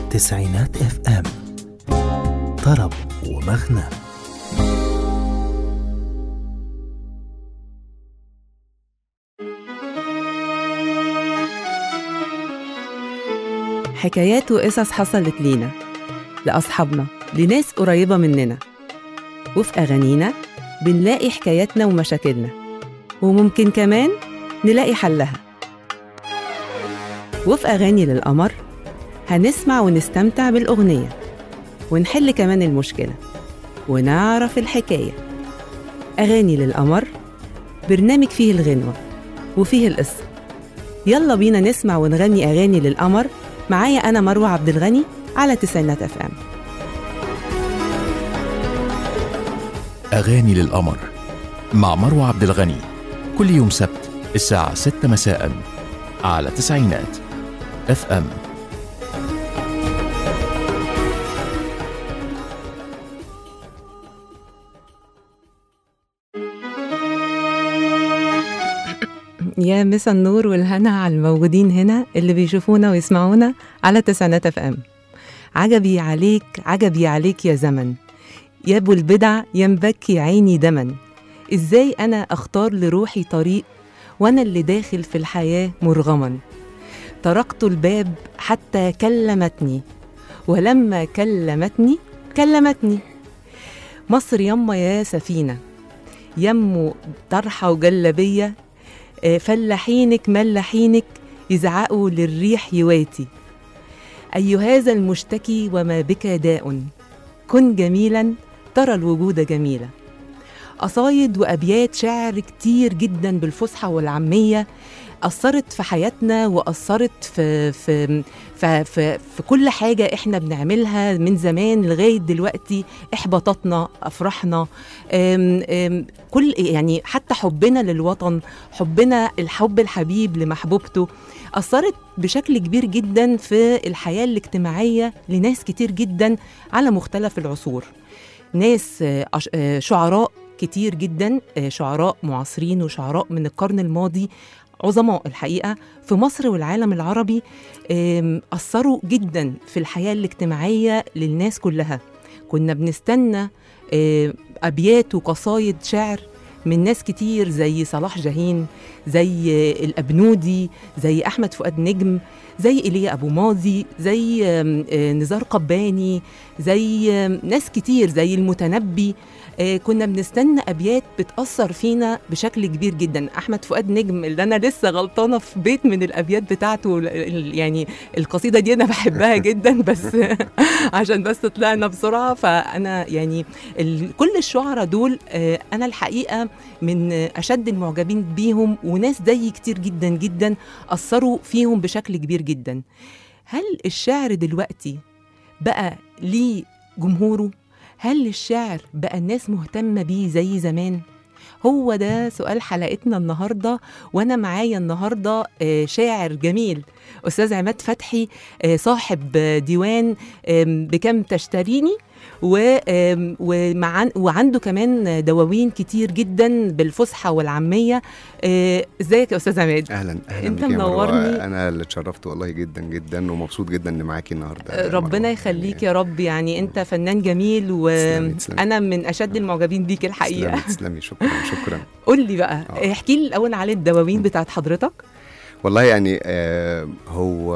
تسعينات اف ام طرب ومغنى حكايات وقصص حصلت لينا لأصحابنا لناس قريبة مننا وفي أغانينا بنلاقي حكاياتنا ومشاكلنا وممكن كمان نلاقي حلها وفي أغاني للقمر هنسمع ونستمتع بالأغنية ونحل كمان المشكلة ونعرف الحكاية أغاني للقمر برنامج فيه الغنوة وفيه القصة يلا بينا نسمع ونغني أغاني للقمر معايا أنا مروة عبد الغني على تسعينات اف ام أغاني للقمر مع مروة عبد الغني كل يوم سبت الساعة 6 مساء على تسعينات اف ام يا مسا النور والهنا على الموجودين هنا اللي بيشوفونا ويسمعونا على تسعينات اف ام عجبي عليك عجبي عليك يا زمن يا ابو البدع يا مبكي عيني دمن ازاي انا اختار لروحي طريق وانا اللي داخل في الحياه مرغما طرقت الباب حتى كلمتني ولما كلمتني كلمتني مصر يما يا سفينه يمو طرحه وجلبيه آه، فلاحينك ملاحينك يزعقوا للريح يواتي أي هذا المشتكي وما بك داء كن جميلا ترى الوجود جميلا قصايد وأبيات شعر كتير جدا بالفصحى والعامية أثرت في حياتنا وأثرت في في في, في, في كل حاجة إحنا بنعملها من زمان لغاية دلوقتي إحباطاتنا أفراحنا أم أم كل يعني حتى حبنا للوطن حبنا الحب الحبيب لمحبوبته أثرت بشكل كبير جدا في الحياة الاجتماعية لناس كتير جدا على مختلف العصور ناس آه، أش- آه، شعراء كتير جدا آه، شعراء معاصرين وشعراء من القرن الماضي عظماء الحقيقة في مصر والعالم العربي آم، أثروا جدا في الحياة الاجتماعية للناس كلها كنا بنستنى آه، أبيات وقصايد شعر من ناس كتير زي صلاح جاهين زي آه، الأبنودي زي أحمد فؤاد نجم زي إيليا أبو ماضي زي آم، آه، نزار قباني زي آم، ناس كتير زي المتنبي آه، كنا بنستنى ابيات بتاثر فينا بشكل كبير جدا احمد فؤاد نجم اللي انا لسه غلطانه في بيت من الابيات بتاعته ال- ال- يعني القصيده دي انا بحبها جدا بس عشان بس طلعنا بسرعه فانا يعني ال- كل الشعراء دول آه، انا الحقيقه من آه، اشد المعجبين بيهم وناس زيي كتير جدا جدا اثروا فيهم بشكل كبير جدا هل الشعر دلوقتي بقى ليه جمهوره هل الشعر بقى الناس مهتمة بيه زي زمان؟ هو ده سؤال حلقتنا النهاردة وأنا معايا النهاردة آه، شاعر جميل أستاذ عماد فتحي آه، صاحب آه، ديوان آم، بكم تشتريني و- آم، ومع وعنده كمان دواوين كتير جدا بالفصحى والعامية آه، ازيك يا أستاذ عماد؟ اهلا اهلا أنت بك يا مروة. منورني. انا اللي اتشرفت والله جدا جدا ومبسوط جدا اني معاكي النهارده يا ربنا مروة. يخليك يعني يا رب يعني انت فنان جميل تسلمي، تسلمي. وانا من اشد المعجبين بيك الحقيقه تسلمي تسلمي شكرا شكرا قول لي بقى آه. احكي لي الاول على الدواوين بتاعت حضرتك والله يعني آه هو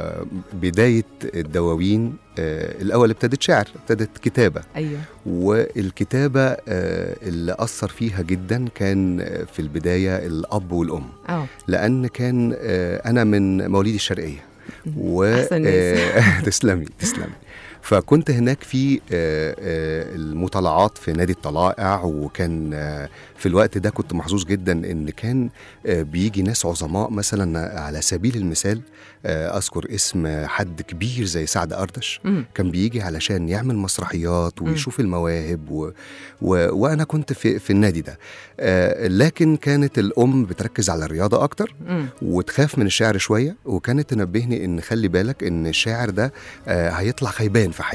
بدايه الدواوين آه الاول ابتدت شعر ابتدت كتابه ايوه والكتابه آه اللي اثر فيها جدا كان آه، في البدايه الاب والام اه لان كان آه انا من مواليد الشرقيه و أحسن ناس. آه، تسلمي تسلمي فكنت هناك في آه، آه، المطالعات في نادي الطلائع وكان آه، في الوقت ده كنت محظوظ جدا ان كان آه، بيجي ناس عظماء مثلا على سبيل المثال آه، اذكر اسم حد كبير زي سعد اردش مم. كان بيجي علشان يعمل مسرحيات مم. ويشوف المواهب و... و... وانا كنت في في النادي ده آه، لكن كانت الام بتركز على الرياضه اكتر مم. وتخاف من الشعر شويه وكانت تنبهني ان خلي بالك ان الشاعر ده آه، هيطلع خيبان في حياته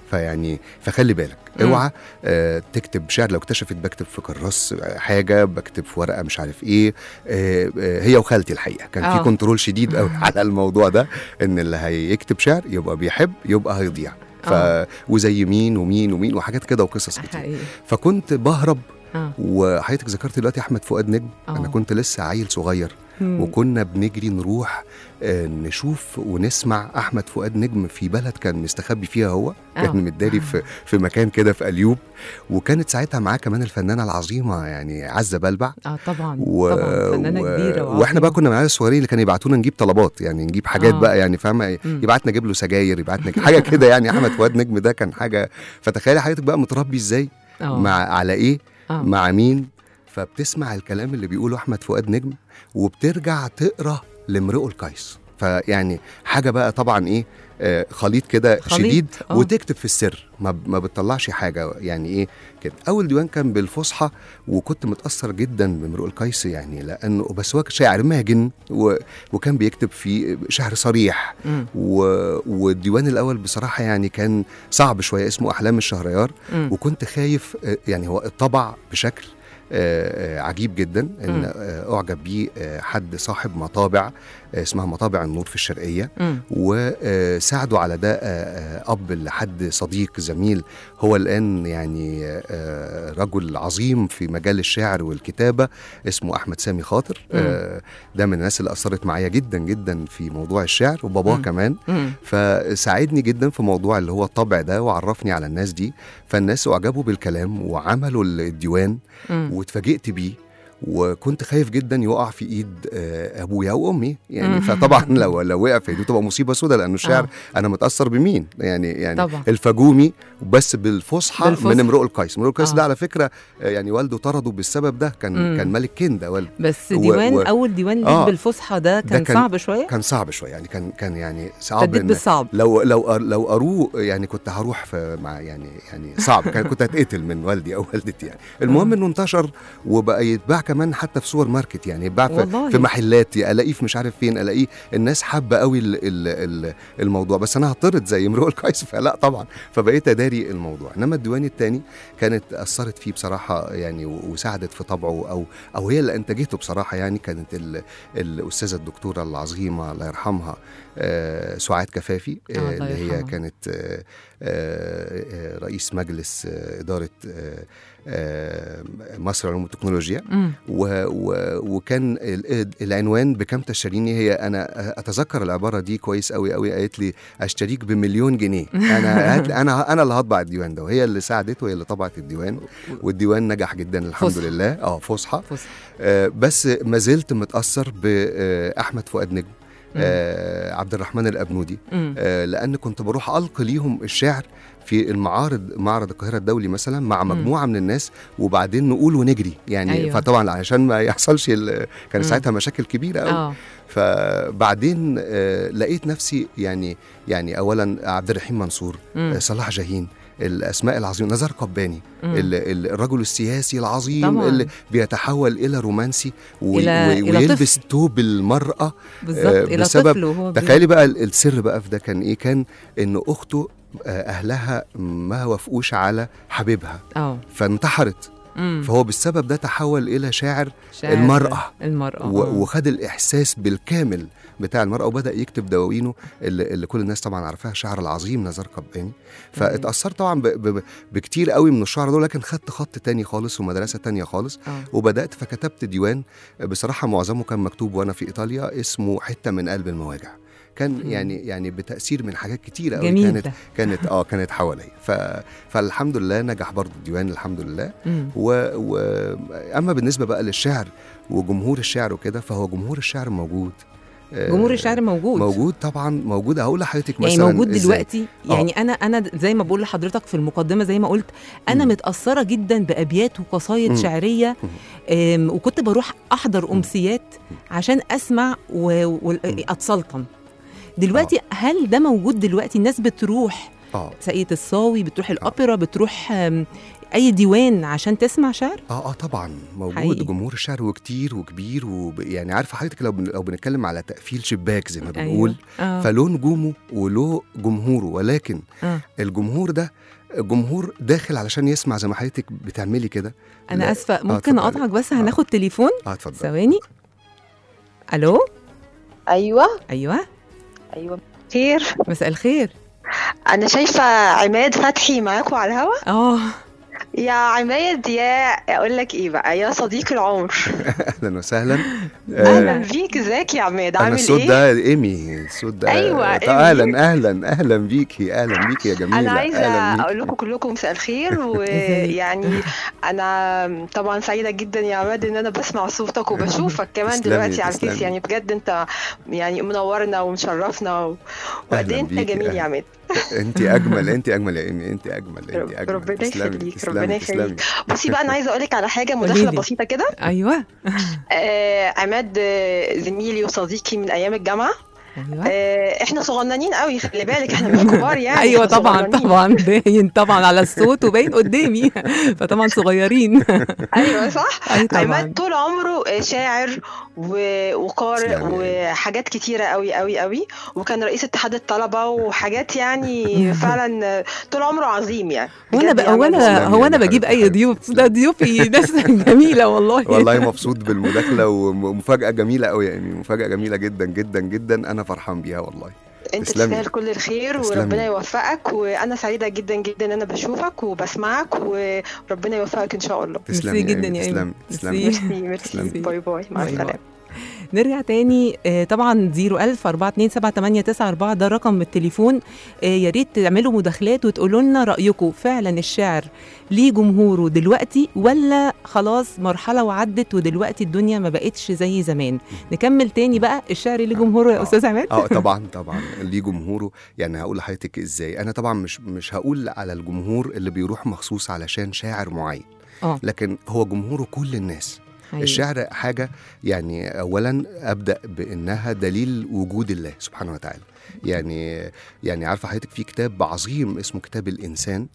فيعني فخلي بالك مم. اوعى آه تكتب شعر لو اكتشفت بكتب في كراس آه، حاجه بكتب في ورقه مش عارف ايه آه آه هي وخالتي الحقيقه كان آه. في كنترول شديد قوي على الموضوع ده ان اللي هيكتب شعر يبقى بيحب يبقى هيضيع ف آه. وزي مين ومين ومين وحاجات كده وقصص كتير حقيقي فكنت بهرب اه وحضرتك ذكرت دلوقتي احمد فؤاد نجم آه. انا كنت لسه عيل صغير مم. وكنا بنجري نروح آه، نشوف ونسمع احمد فؤاد نجم في بلد كان مستخبي فيها هو آه. كان متداري في في مكان كده في اليوب وكانت ساعتها معاه كمان الفنانه العظيمه يعني عزه بلبع اه طبعا و... طبعا فنانه و... كبيره واحنا بقى وعظيمة. كنا معانا الصغيرين اللي كانوا يبعتونا نجيب طلبات يعني نجيب حاجات آه. بقى يعني فاهمه مم. يبعتنا نجيب له سجاير يبعتنا حاجه كده يعني احمد فؤاد نجم ده كان حاجه فتخيلي حضرتك بقى متربي ازاي آه. مع على ايه آه. مع مين فبتسمع الكلام اللي بيقوله احمد فؤاد نجم وبترجع تقرا لامرؤ القيس فيعني حاجه بقى طبعا ايه آه خليط كده خليط، شديد آه. وتكتب في السر ما, ما بتطلعش حاجه يعني ايه كده اول ديوان كان بالفصحى وكنت متاثر جدا بامرؤ القيس يعني لانه بس هو شاعر ماجن و وكان بيكتب في شعر صريح مم. و... والديوان الاول بصراحه يعني كان صعب شويه اسمه احلام الشهريار مم. وكنت خايف آه، يعني هو اتطبع بشكل آه، آه، عجيب جدا ان مم. آه، اعجب بيه آه، حد صاحب مطابع آه، اسمها مطابع النور في الشرقيه مم. وساعدوا على ده آه، آه، اب لحد صديق زميل هو الان يعني آه، رجل عظيم في مجال الشعر والكتابه اسمه احمد سامي خاطر مم. آه، ده من الناس اللي اثرت معايا جدا جدا في موضوع الشعر وباباه مم. كمان مم. فساعدني جدا في موضوع اللي هو الطبع ده وعرفني على الناس دي فالناس اعجبوا بالكلام وعملوا الديوان مم. واتفاجئت بيه وكنت خايف جدا يقع في ايد آه، ابويا وامي يعني مم. فطبعا لو لو وقع في ايده تبقى مصيبه سوداء لانه الشعر آه. انا متاثر بمين يعني يعني طبعا. الفجومي بس بالفصحى بالفصحى. من امرؤ القيس امرؤ القيس آه. ده على فكره آه، يعني والده طرده بالسبب ده كان مم. كان ملك كندا والده بس و- ديوان و- اول ديوان ليك آه. بالفصحى ده كان, كان- صعب شويه كان صعب شويه يعني كان كان يعني صعب ابتديت إن- بالصعب لو لو قر- لو قروه يعني كنت هروح في مع يعني يعني صعب كان كنت هتقتل من والدي او والدتي يعني المهم آه. انه انتشر وبقى يتباع كمان حتى في سوبر ماركت يعني يتباع في, والله. في محلات الاقيه في مش عارف فين الاقيه الناس حابه قوي ال ال ال الموضوع بس انا هطرد زي امرؤ القيس فلا طبعا فبقيت اداري الموضوع انما الديوان الثاني كانت اثرت فيه بصراحه يعني و- وساعدت في طبعه او او هي اللي انتجته بصراحه يعني كانت ال الاستاذه الدكتوره العظيمه الله يرحمها آه، سعاد كفافي آه، آه، الله اللي هي يرحمها. كانت آه، آه، آه، رئيس مجلس آه، اداره آه، آه، مصر للعلوم والتكنولوجيا مم. و و وكان ال- العنوان بكم تشتريني هي انا اتذكر العباره دي كويس قوي قوي قالت لي اشتريك بمليون جنيه انا هات انا انا اللي هطبع الديوان ده وهي اللي ساعدته وهي اللي طبعت الديوان والديوان نجح جدا الحمد فصحى. لله اه فصحى فصحى آه بس ما زلت متاثر باحمد فؤاد نجم آه عبد الرحمن الابنودي مم. آه لان كنت بروح القي ليهم الشعر في المعارض معرض القاهره الدولي مثلا مع مم. مجموعه من الناس وبعدين نقول ونجري يعني أيوة. أيوة. فطبعا عشان ما يحصلش ال- كان مم. ساعتها مشاكل كبيره قوي اه فبعدين آه لقيت نفسي يعني يعني اولا عبد الرحيم منصور مم. آه صلاح جاهين الاسماء العظيمه نزار قباني مم. ال- ال- الرجل السياسي العظيم طبعاً. اللي بيتحول الى رومانسي وي- إلى- وي- إلى ويلبس توب المراه بالظبط آه، الى بسبب- طفل وهو بي- تخيلي بقى ال- السر بقى في ده كان ايه كان ان اخته آه، اهلها ما وافقوش على حبيبها اه فانتحرت مم. فهو بالسبب ده تحول الى شاعر شاعر المرأة. المرأة و- آه. وخد الاحساس بالكامل بتاع المرأة وبدأ يكتب دواوينه اللي, اللي كل الناس طبعا عارفاها الشعر العظيم نزار قباني فاتأثرت طبعا ب- ب- بكتير قوي من الشعر دول لكن خدت خط تاني خالص ومدرسة تانية خالص آه. وبدأت فكتبت ديوان بصراحة معظمه كان مكتوب وأنا في إيطاليا اسمه حتة من قلب المواجع كان مم. يعني يعني بتأثير من حاجات كتيرة قوي جميل كانت ده كانت اه كانت حواليا ف... فالحمد لله نجح برضو الديوان الحمد لله مم. و... و... اما بالنسبه بقى للشعر وجمهور الشعر وكده فهو جمهور الشعر موجود آه، جمهور الشعر موجود موجود طبعا موجود هقول لحضرتك مثلا يعني موجود إزاي. دلوقتي آه. يعني انا انا زي ما بقول لحضرتك في المقدمه زي ما قلت انا مم. متاثره جدا بابيات وقصايد مم. شعريه أم، وكنت بروح احضر امسيات عشان اسمع واتسلطن دلوقتي هل ده موجود دلوقتي الناس بتروح اه ساقية الصاوي بتروح الأوبرا بتروح آم، اي ديوان عشان تسمع شعر اه اه طبعا موجود حقيقي. حقيقي. جمهور الشعر وكتير وكبير وب... يعني عارفه حضرتك لو بن... لو بنتكلم على تقفيل شباك زي ما بنقول آه. فله نجومه وله جمهوره ولكن آه. الجمهور ده جمهور داخل علشان يسمع زي ما حضرتك بتعملي كده انا لا. اسفه ممكن اتفضلي. اقطعك بس هناخد تليفون اه اتفضل ثواني الو ايوه ايوه ايوه خير مساء الخير انا شايفه عماد فتحي معاكم على الهوا اه يا عماد يا اقول لك ايه بقى يا صديق العمر اهلا وسهلا اهلا بيك ازيك يا عماد انا عامل الصوت ايه ده ايمي الصوت ده أيوة، طب إيمي. اهلا اهلا اهلا بيكي اهلا بيكي يا جميله انا عايزه اهلا بيكي. اقول لكم كلكم مساء الخير ازيك؟ ويعني انا طبعا سعيده جدا يا عماد ان انا بسمع صوتك وبشوفك كمان تسلمي، دلوقتي على الفيس تسلمي. يعني بجد انت يعني منورنا ومشرفنا و- وقد ايه انت بيكي، جميل أهلا. يا عماد انت اجمل انت اجمل يا ايمي انت اجمل انت رب- اجمل ربنا تسلمي، يخليك، تسلمي، ربنا تسلمي. يخليك. بصي بقى انا عايزه اقول لك على حاجه قوليلي. مداخله بسيطه كده ايوه آه عماد آه، زميلي وصديقي من ايام الجامعه ايوه آه احنا صغننين قوي خلي بالك احنا مش كبار يعني ايوه إحنا طبعا صغننين. طبعا باين طبعا على الصوت وباين قدامي فطبعا صغيرين ايوه صح اي طبعا عماد طول عمره آه، شاعر و- وقارئ تسلمي. وحاجات كتيره قوي قوي قوي وكان رئيس اتحاد الطلبه وحاجات يعني فعلا آه، طول عمره عظيم يعني هو انا بجد ب... يا هو عماد انا تسلمي هو يا انا بجيب حبيبتي، اي ضيوف ده ضيوفي ناس جميله والله والله مبسوط بالمداخله ومفاجاه جميله قوي يعني مفاجاه جميله جدا جدا جدا انا فرحان بيها والله انت تسلمي. تستاهل كل الخير تسلمي. وربنا يوفقك وانا سعيده جدا جدا ان انا بشوفك وبسمعك وربنا يوفقك ان شاء الله تسلمي ميرسي جدا إيمي، يا إيمي. تسلمي ميرسي. تسلمي ميرسي ميرسي تسلمي. باي باي مع باي باي. السلامه نرجع تاني آه، طبعا 01000 427 ده رقم التليفون آه، يا ريت تعملوا مداخلات وتقولوا لنا رايكم فعلا الشعر ليه جمهوره دلوقتي ولا خلاص مرحله وعدت ودلوقتي الدنيا ما بقتش زي زمان نكمل تاني بقى الشعر ليه جمهوره يا آه. استاذ عماد اه طبعا طبعا ليه جمهوره يعني هقول لحضرتك ازاي انا طبعا مش مش هقول على الجمهور اللي بيروح مخصوص علشان شاعر معين اه لكن هو جمهوره كل الناس حقيقي. الشعر حاجة يعني أولا أبدأ بأنها دليل وجود الله سبحانه وتعالى يعني يعني عارفة حضرتك في كتاب عظيم اسمه كتاب الإنسان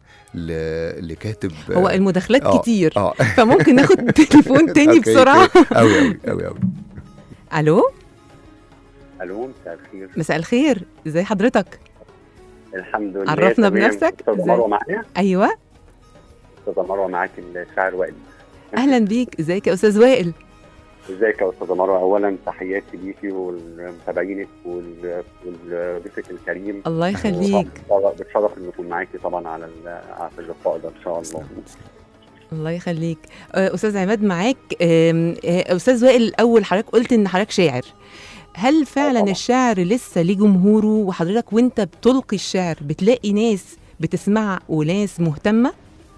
ل- لكاتب هو المداخلات آه، كتير اه فممكن ناخد تليفون تاني أوكي، بسرعه أوكي. أوي أوي أوي أوي الو الو مساء الخير مساء الخير ازي حضرتك الحمد لله عرفنا تمام. بنفسك. استاذه ازاي؟ مروه معايا ايوه استاذه مروه معاك الشاعر وائل اهلا بيك ازيك يا استاذ وائل ازيك يا استاذه مروه اولا تحياتي ليكي والمتابعينك وال- والضيفك الكريم الله يخليك وطبعاً بتشرف ان اكون معاكي طبعا على ال- على اللقاء ده ان شاء الله الله يخليك آه، استاذ عماد معاك آم، آه، استاذ وائل الاول حضرتك قلت ان حضرتك شاعر هل فعلا طبعاً. الشعر لسه ليه جمهوره وحضرتك وانت بتلقي الشعر بتلاقي ناس بتسمع وناس مهتمه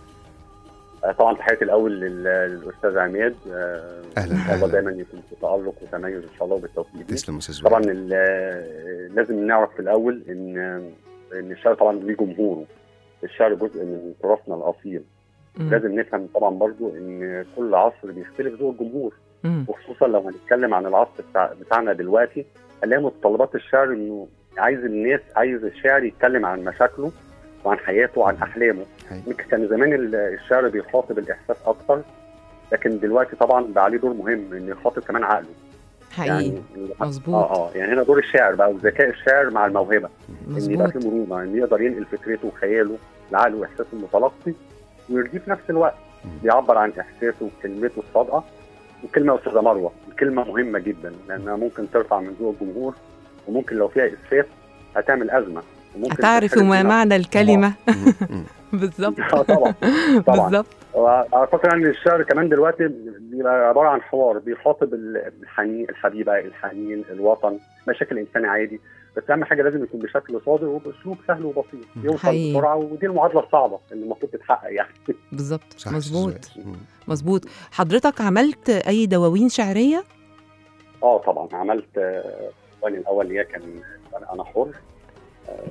آه، طبعا تحياتي الاول لل- للاستاذ عماد آه، أهلاً، ان شاء الله أهلاً. دايما يكون في تالق وتميز ان شاء الله وبالتوفيق ليه. تسلم أستاذ طبعا وائل. ال- لازم نعرف في الاول ان ان الشعر طبعا ليه جمهوره الشعر جزء من تراثنا الاصيل مم. لازم نفهم طبعا برضو ان كل عصر بيختلف ذوق الجمهور مم. وخصوصا لو هنتكلم عن العصر بتاع بتاعنا دلوقتي هنلاقي متطلبات الشعر انه عايز الناس عايز الشاعر يتكلم عن مشاكله وعن حياته وعن احلامه حقيقي. يمكن كان زمان ال- الشعر بيخاطب الاحساس اكتر لكن دلوقتي طبعا بقى عليه دور مهم انه يخاطب كمان عقله حقيقي يعني مظبوط اه اه يعني هنا دور الشاعر بقى وذكاء الشاعر مع الموهبه ان يبقى مظبوط فيه مرونه ان يقدر ينقل فكرته وخياله لعقله واحساسه المتلقي ويرضيه في نفس الوقت مم. بيعبر عن احساسه وكلمته الصادقه وكلمه استاذه مروه الكلمه مهمه جدا لانها ممكن ترفع من ذوق الجمهور وممكن لو فيها اسفاف هتعمل ازمه وممكن هتعرف تحرق ما دماغ. معنى الكلمه مم. مم. بالظبط اه طبعا طبعا بالظبط اعتقد ان الشعر كمان دلوقتي بيبقى عباره عن حوار بيخاطب الحنين الحبيبه الحنين الوطن مشاكل انساني عادي بس اهم حاجه لازم يكون بشكل صادق وباسلوب سهل وبسيط يوصل حقيقي. بسرعه ودي المعادله الصعبه اللي المفروض تتحقق يعني بالظبط صح مظبوط أستاذ وائل. مم. مظبوط حضرتك عملت اي دواوين شعريه اه طبعا عملت آه، الثاني الاول اللي هي كان انا أنا حر آه،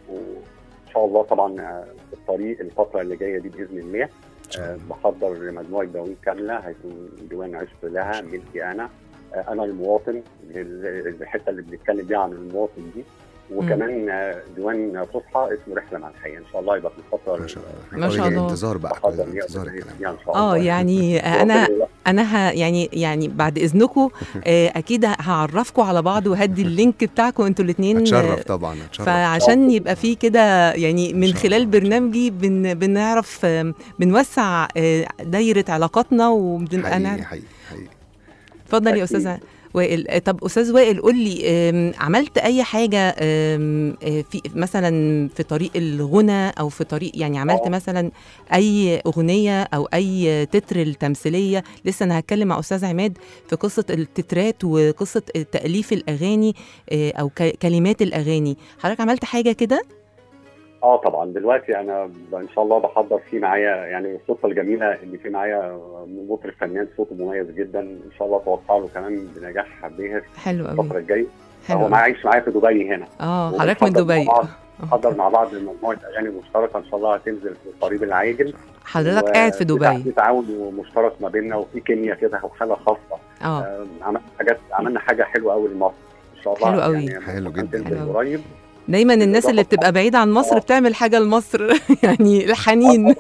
وان شاء الله طبعا آه، في الطريق الفتره اللي جايه دي باذن الله آه، بحضر مجموعه دواوين كامله هيكون ديوان عشق لها ملكي انا آه، انا المواطن ال- الحته اللي بنتكلم بيها عن المواطن دي وكمان آه، ديوان فصحى اسمه رحله مع الحياه ان شاء الله يبقى في الفتره ما شاء الله ما شاء الله. انتظار بقى بحضر ليها انتظار ربنا الكلام يهديها ان شاء اه الله يعني انا انا ه يعني يعني بعد اذنكم آه، اكيد هعرفكم على بعض وهدي اللينك بتاعكم انتوا الاثنين اتشرف طبعا اتشرف فعشان يبقى في كده يعني من إن شاء خلال الله. برنامجي بن بنعرف آم، بنوسع آه، دايره علاقاتنا وبنبقى حقيقي نعرف حقيقي حقيقي اتفضل يا أكيد. استاذه وائل آه، طب استاذ وائل قول لي آم، عملت اي حاجه آم، آه، في مثلا في طريق الغنى او في طريق يعني عملت آه. مثلا اي اغنيه او اي تتر التمثيليه لسه انا هتكلم مع استاذ عماد في قصه التترات وقصه تاليف الاغاني آه، او ك- كلمات الاغاني حضرتك عملت حاجه كده اه طبعا دلوقتي انا ب- ان شاء الله بحضر فيه معايا يعني الصدفه الجميله ان في معايا مطرب فنان صوته مميز جدا ان شاء الله اتوقع له كمان بنجاح باهر حلو الفتره قوي الجايه حلو هو أوي. معايا عايش معايا في دبي هنا اه حضرتك من وبنحضر دبي مع بعض- نحضر مع بعض مجموعه اغاني مشتركه ان شاء الله هتنزل في القريب العاجل حضرتك و- قاعد في دبي في تعاون مشترك ما بيننا وفي كيمياء كده وحاله خاصه اه آه، عملنا حاجات عملنا حاجه حلوه قوي لمصر ان شاء الله حلو قوي. يعني حلو جدا. هتنزل حلو. قريب دايما الناس اللي بتبقى بعيده عن مصر آه. بتعمل حاجه لمصر يعني الحنين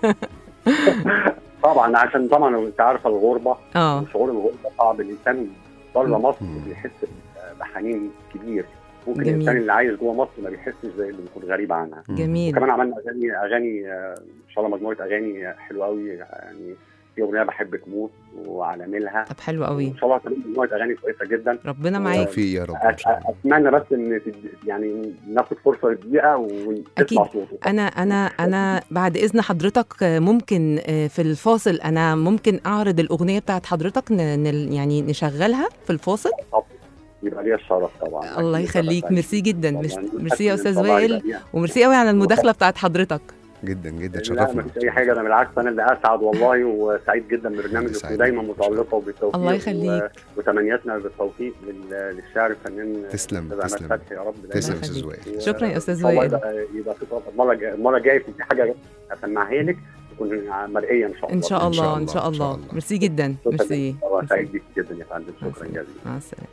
طبعا عشان طبعا انت عارفه الغربه اه شعور الغربه صعب الانسان بره مصر مم. بيحس بحنين كبير ممكن جميل. الانسان اللي عايش جوه مصر ما بيحسش زي اللي بيكون غريب عنها جميل وكمان عملنا اغاني اغاني آه، ان شاء الله مجموعه اغاني حلوه قوي يعني في اغنيه بحبك موت وعلاملها طب حلو قوي ان شاء الله كمان مجموعه اغاني كويسه جدا ربنا معاك توفيق يا رب ان شاء الله اتمنى بس ان تد- يعني ناخد فرصه دقيقه ونسمع أكيد. صوته انا انا انا بعد اذن حضرتك آه، ممكن آه، في الفاصل انا ممكن اعرض الاغنيه بتاعت حضرتك ن- ن- يعني نشغلها في الفاصل يبقى ليا الشرف طبعا الله أكيد. يخليك طبعاً. ميرسي جدا طبعاً. ميرس- ميرسي يا إن استاذ شاء الله وائل يبقى ليها- وميرسي قوي على المداخله بتاعت حضرتك جدا جدا لا شرفنا ما فيش اي حاجه انا بالعكس انا اللي اسعد والله وسعيد جدا ببرنامجك سعيد. ودايما متالقه وبالتوفيق الله يخليك. و- وتمنياتنا بالتوفيق لل- للشاعر الفنان تسلم، أستاذ عماد تسلم. فتحي يا رب دايماً. تسلم الله استاذ يخليك. وائل شكرا يا أستاذ إن شاء الله وائل. يبقى يبقى في فرصة المره الجايه المره الجايه في حاجه اسمعها لك تكون مرئيه ان شاء الله ان شاء إن شاء الله ان الله، شاء إن شاء الله الله. ميرسي جدا شكراً ميرسي جداً. ميرسي. سعيد بيك جدا يا فندم مع شكرا السلامة. جزيلا مع السلامه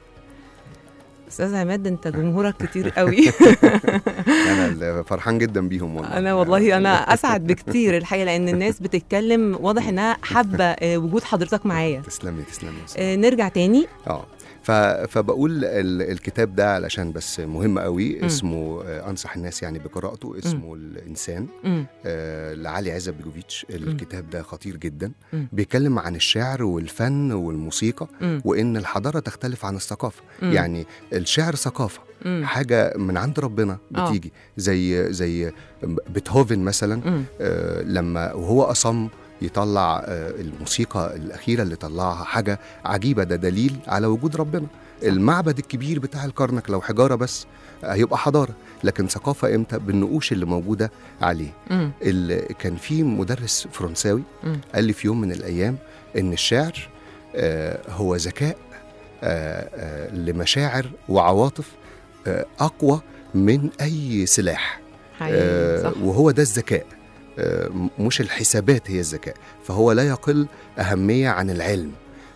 استاذ عماد انت جمهورك كتير قوي انا اللي فرحان جدا بيهم والله انا والله انا اسعد بكتير الحقيقه لان الناس بتتكلم واضح انها حابه آه، وجود حضرتك معايا تسلمي تسلمي يا أستاذ. آه، نرجع تاني اه ف... فبقول ال- الكتاب ده علشان بس مهم قوي مم. اسمه آه، انصح الناس يعني بقراءته اسمه الانسان مم. آه، لعلي عزت بيجوفيتش الكتاب ده خطير جدا مم. بيتكلم عن الشعر والفن والموسيقى مم. وان الحضاره تختلف عن الثقافه مم. يعني الشعر ثقافه مم. حاجه من عند ربنا آه. بتيجي زي زي بيتهوفن مثلا مم. آه، لما وهو أصم يطلع آه، الموسيقى الأخيرة اللي طلعها حاجة عجيبة ده دليل على وجود ربنا المعبد الكبير بتاع الكرنك لو حجارة بس آه، هيبقى حضارة لكن ثقافة إمتى بالنقوش اللي موجودة عليه مم. ال- كان في مدرس فرنساوي مم. قال لي في يوم من الأيام إن الشعر آه، هو ذكاء آه، آه، لمشاعر وعواطف آه، أقوى من أي سلاح حقيقي آه، صح وهو ده الذكاء آه، م- مش الحسابات هي الذكاء فهو لا يقل أهمية عن العلم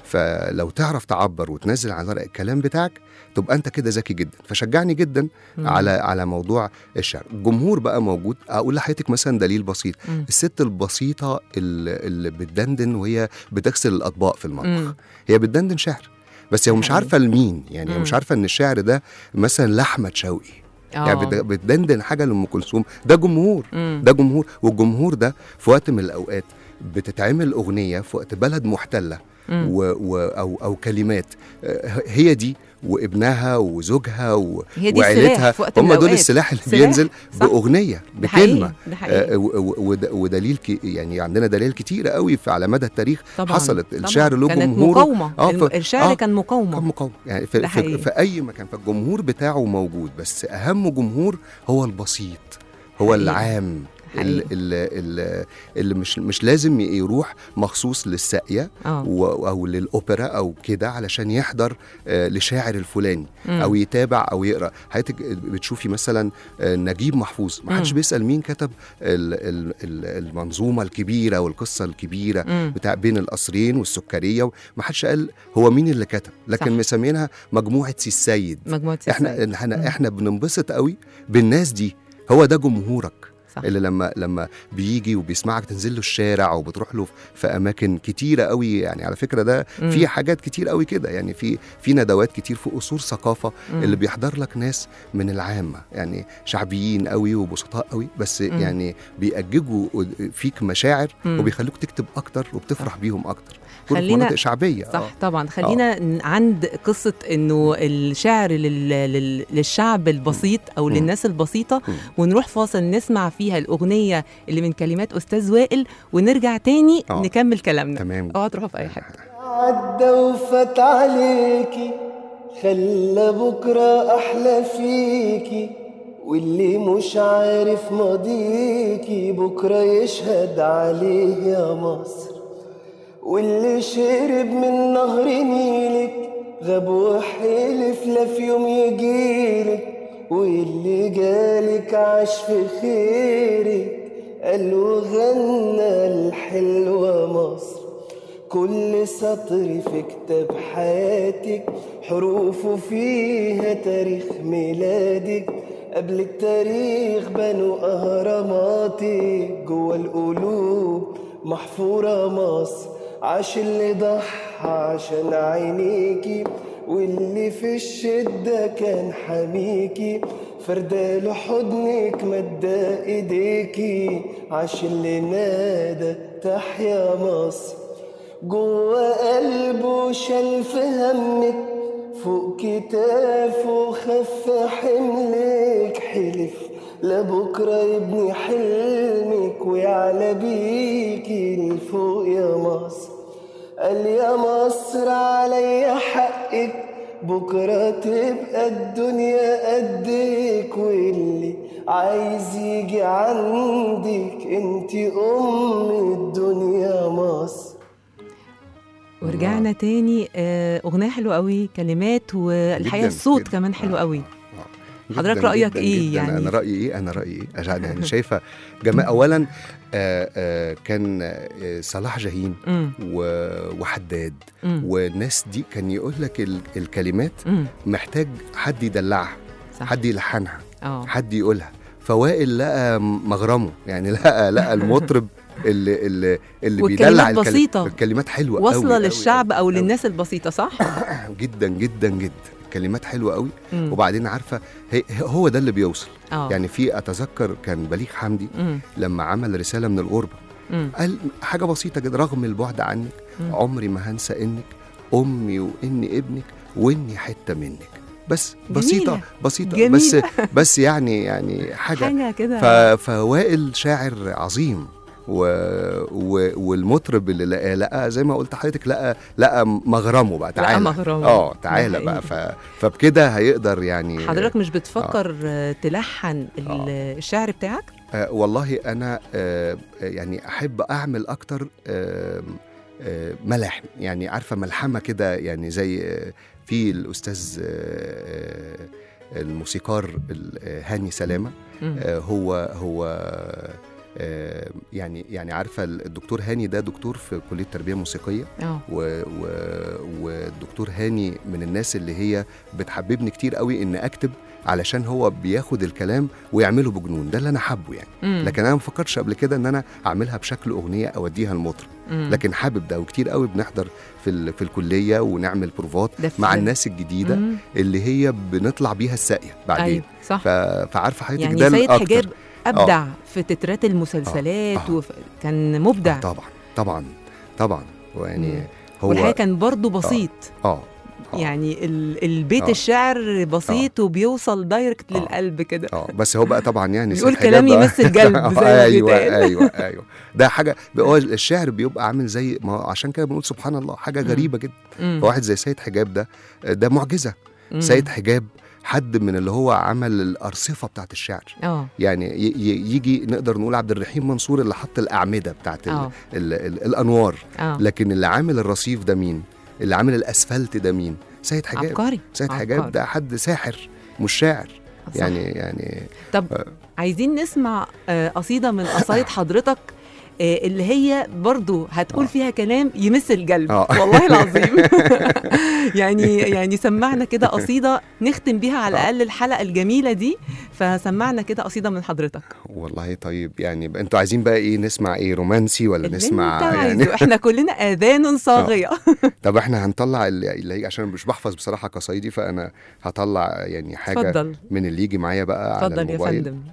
فلو تعرف تعبر وتنزل على ورق الكلام بتاعك تبقى انت كده ذكي جدا فشجعني جدا مم. على على موضوع الشعر الجمهور بقى موجود اقول لحضرتك مثلا دليل بسيط مم. الست البسيطه اللي, اللي بتدندن وهي بتغسل الاطباق في المطبخ مم. هي بتدندن شعر بس هي مش حقيقي. عارفه لمين يعني هي مم. مش عارفه ان الشعر ده مثلا لاحمد شوقي يعني آه. بت- بتدندن حاجه لام كلثوم ده جمهور مم. ده جمهور والجمهور ده في وقت من الاوقات بتتعمل اغنيه في وقت بلد محتله مم. و و او او كلمات آه، هي دي وابنها وزوجها و هي دي وعيلتها السلاح في وقت من هم دول الأوقات. السلاح اللي سلاح، بينزل صح. باغنيه ده حقيقي، بكلمه ده حقيقي آه، و- و- ود- ودليل كي يعني عندنا دلائل كتيره قوي في على مدى التاريخ طبعا حصلت طبعاً. الشعر له كانت جمهوره مقاومه آه، الم- ف- الشعر آه، كان مقاومه كان مقاوم يعني في, ده في, حقيقي. في اي مكان فالجمهور بتاعه موجود بس اهم جمهور هو البسيط هو حقيقي. العام حقيقي. اللي, اللي, اللي مش مش لازم يروح مخصوص للساقيه اه و- او للاوبرا او كده علشان يحضر آه، لشاعر الفلاني مم. او يتابع او يقرا حضرتك بتشوفي مثلا آه، نجيب محفوظ ما حدش مم. بيسال مين كتب ال- ال- ال- المنظومه الكبيره والقصه الكبيره مم. بتاع بين القصرين والسكريه ما حدش قال هو مين اللي كتب لكن صح. مسمينها مجموعه سي السيد مجموعه احنا السيد. احنا مم. احنا بننبسط قوي بالناس دي هو ده جمهورك صح. اللي لما لما بيجي وبيسمعك تنزل له الشارع وبتروح له في اماكن كتيره قوي يعني على فكره ده مم. في حاجات كتير قوي كده يعني في في ندوات كتير في قصور ثقافه مم. اللي بيحضر لك ناس من العامه يعني شعبيين قوي وبسطاء قوي بس مم. يعني بيأججوا فيك مشاعر مم. وبيخلوك تكتب اكتر وبتفرح بيهم اكتر كل في خلينا- مناطق شعبيه صح طبعا خلينا ن- عند قصة انه الشعر لل... لل... للشعب البسيط او مم. للناس البسيطة مم. ونروح فاصل نسمع فيها الأغنية اللي من كلمات أستاذ وائل ونرجع تاني آه. نكمل كلامنا تمام اوعى تروحوا في أي حتة عدى وفات عليكي خلى بكرة أحلى فيكي واللي مش عارف ماضيكي بكرة يشهد عليه يا مصر واللي شرب من نهر نيلك غاب وحلف لا في يوم يجيلك واللي جالك عاش في خيرك قال وغنى الحلوة مصر كل سطر في كتاب حياتك حروفه فيها تاريخ ميلادك قبل التاريخ بنوا أهراماتك جوا القلوب محفورة مصر عاش اللي ضحى عشان عينيكي واللي في الشدة كان حميكي فردة حضنك مدى ايديكي عاش اللي نادى تحيا مصر جوا قلبه شال في همك فوق كتافه خف حملك حلف لبكرة يبني حلمك ويعلى بيكي لفوق يا مصر قال يا مصر عليا حقك بكرة تبقى الدنيا قدك واللي عايز يجي عندك انت ام الدنيا مصر ورجعنا تاني آه، أغنية حلوة قوي كلمات والحقيقة جداً، الصوت جداً. كمان حلو آه، قوي آه. حضرتك جداً رأيك جداً إيه جداً. يعني؟ انا رايي ايه انا رايي ايه عشان يعني شايفه جماعه اولا آه آه كان آه صلاح جاهين مم. و- وحداد مم. والناس دي كان يقول لك ال- الكلمات مم. محتاج حد يدلعها صح حد يلحنها اه حد يقولها فوائل لقى مغرمه يعني لقى لقى المطرب اللي اللي اللي والكلمات بيدلع الكل- بسيطة. الكلمات حلوه أوي واصلة أوي للشعب أوي أو أوي. للناس البسيطة صح؟ جدا جدا جدا الكلمات حلوه قوي مم. وبعدين عارفه هي هو ده اللي بيوصل اه يعني في اتذكر كان بليغ حمدي مم. لما عمل رساله من الغربه مم. قال حاجه بسيطه جدا رغم البعد عنك مم. عمري ما هنسى انك امي واني ابنك واني حته منك بس جميلة. بسيطه بسيطه جميلة. بس بس يعني يعني حاجه حاجة كده ف... فوائل شاعر عظيم و... و... والمطرب اللي لقى لقى زي ما قلت لحضرتك لقى لقى مغرمه بقى لقى تعالى مغرمه. اه ده تعالى حقيقي. بقى ف... فبكده هيقدر يعني حضرتك مش بتفكر آه. تلحن ال- الشعر بتاعك؟ آه والله انا آه يعني احب اعمل اكتر آه آه ملاحم يعني عارفه ملحمه كده يعني زي آه في الاستاذ آه آه الموسيقار ال- آه، هاني سلامه مم. آه هو هو آه يعني يعني عارفه الدكتور هاني ده دكتور في كليه تربيه موسيقيه اه و و والدكتور هاني من الناس اللي هي بتحببني كتير قوي ان اكتب علشان هو بياخد الكلام ويعمله بجنون ده اللي انا حابه يعني مم. لكن انا ما فكرتش قبل كده ان انا اعملها بشكل اغنيه اوديها المطرب مم. لكن حابب ده وكتير قوي بنحضر في ال- في الكليه ونعمل بروفات ده في- مع الناس الجديده مم. اللي هي بنطلع بيها الساقيه بعدين ايوه صح ف... فعارفه حضرتك يعني ده سيد الأكتر. حجاب ابدع في تترات المسلسلات آه. وف... كان مبدع آه طبعا طبعا طبعا ويعني مم. هو والحقيقه كان برضه بسيط اه آه. يعني ال... البيت آه. الشعر بسيط وبيوصل دايركت آه. للقلب كده اه بس هو بقى طبعا يعني بيقول سيد كلام حجاب بقى- يمس القلب زي ما ايوه بيتقال. ايوه ايوه ده حاجه هو الشعر بيبقى عامل زي ما هو عشان كده بنقول سبحان الله حاجه مم. غريبه جدا مم. واحد زي سيد حجاب ده ده معجزه مم. سيد حجاب حد من اللي هو عمل الارصفه بتاعت الشعر اه يعني ي- ي- يجي نقدر نقول عبد الرحيم منصور اللي حط الاعمده بتاعت ال اه ال ال الانوار اه لكن اللي عامل الرصيف ده مين اللي عامل الاسفلت ده مين سيد حجاب عبقري سيد عبقري. حجاب ده حد ساحر مش شاعر صح. يعني يعني طب عايزين نسمع آه، قصيدة من قصايد حضرتك آه، اللي هي برضو هتقول آه. فيها كلام يمس القلب آه. والله العظيم يعني يعني سمعنا كده قصيدة نختم بيها على آه. الأقل الحلقة الجميلة دي فسمعنا كده قصيدة من حضرتك والله طيب يعني بقى انتوا عايزين بقى ايه نسمع ايه رومانسي ولا اللي نسمع انت يعني عايزه احنا كلنا آذان صاغية طب احنا هنطلع اللي اللي هيجي عشان مش بحفظ بصراحه قصايدي فانا هطلع يعني حاجه اتفضل من اللي يجي معايا بقى على اتفضل يا الموبايل فندم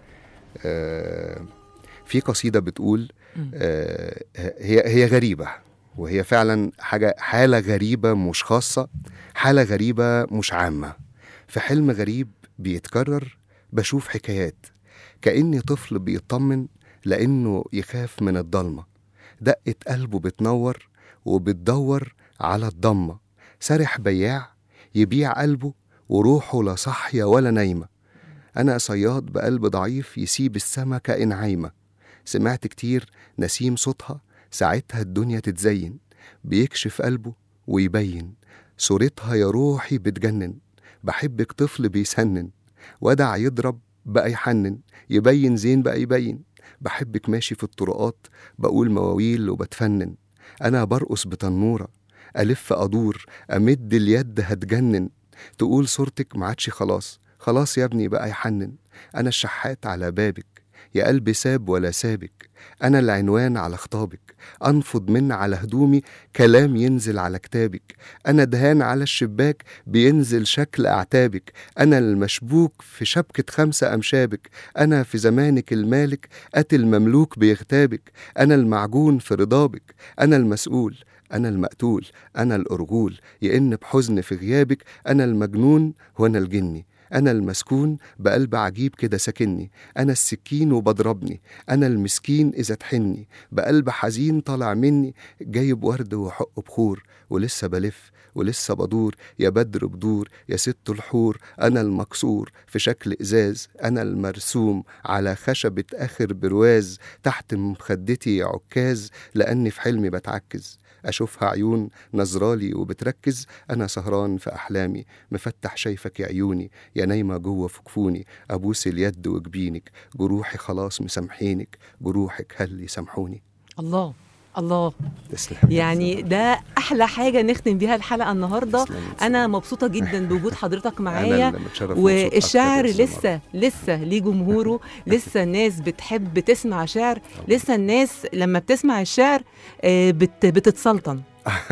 آه في قصيده بتقول مم. آه هي هي غريبه وهي فعلا حاجه حاله غريبه مش خاصه حاله غريبه مش عامه في حلم غريب بيتكرر بشوف حكايات كاني طفل بيطمن لانه يخاف من الضلمه دقه قلبه بتنور وبتدور على الضمه سارح بياع يبيع قلبه وروحه لا صاحيه ولا نايمه أنا صياد بقلب ضعيف يسيب السمكة إن عايمة سمعت كتير نسيم صوتها ساعتها الدنيا تتزين بيكشف قلبه ويبين صورتها يا روحي بتجنن بحبك طفل بيسنن ودع يضرب بقى يحنن يبين زين بقى يبين بحبك ماشي في الطرقات بقول مواويل وبتفنن أنا برقص بتنورة ألف أدور أمد اليد هتجنن تقول صورتك معادش خلاص خلاص يا ابني بقى يحنن أنا الشحات على بابك يا قلبي ساب ولا سابك أنا العنوان على خطابك أنفض من على هدومي كلام ينزل على كتابك أنا دهان على الشباك بينزل شكل أعتابك أنا المشبوك في شبكة خمسة أمشابك أنا في زمانك المالك قاتل مملوك بيغتابك أنا المعجون في رضابك أنا المسؤول أنا المقتول أنا الأرجول يئن بحزن في غيابك أنا المجنون وأنا الجني أنا المسكون بقلب عجيب كده ساكني أنا السكين وبضربني أنا المسكين إذا تحني بقلب حزين طالع مني جايب ورد وحق بخور ولسه بلف ولسه بدور يا بدر بدور يا ست الحور أنا المكسور في شكل إزاز أنا المرسوم على خشبة آخر برواز تحت مخدتي عكاز لأني في حلمي بتعكز أشوفها عيون نظرالي وبتركز أنا سهران في أحلامي مفتح شايفك يا عيوني يا نايمة جوه في كفوني أبوس اليد وجبينك جروحي خلاص مسامحينك جروحك هل يسامحوني الله الله تسلم يعني ده احلى حاجه نختم بيها الحلقه النهارده تسلم. انا مبسوطه جدا بوجود حضرتك أنا معايا اللي متشرف ومبسوط أكتر والشعر يا أستاذ لسه لسه ليه جمهوره لسه الناس بتحب تسمع شعر لسه الناس لما بتسمع الشعر آه، بت بتتسلطن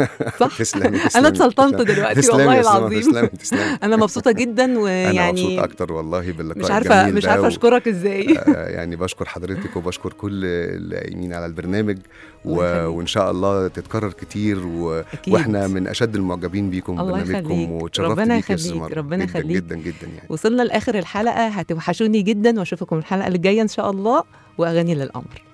صح تسلمي انا تسلمي. اتسلطنت دلوقتي تسلمي والله يا سلمى، العظيم تسلمي تسلمي انا مبسوطه جدا انا ويعني مبسوط اكتر والله باللقاء مش عارفه الجميل مش ده عارفه و- اشكرك ازاي آه، يعني بشكر حضرتك وبشكر كل اللي قايمين على البرنامج و... الله يخليك. وان شاء الله تتكرر كتير و... أكيد. واحنا من اشد المعجبين بيكم الله ببرنامجكم يخليك. وتشرفت ربنا بيك يا يخليك. أستاذ مرة. ربنا جدا يخليك. جدا جدا يعني وصلنا لاخر الحلقه هتوحشوني جدا واشوفكم الحلقه الجايه ان شاء الله واغاني للقمر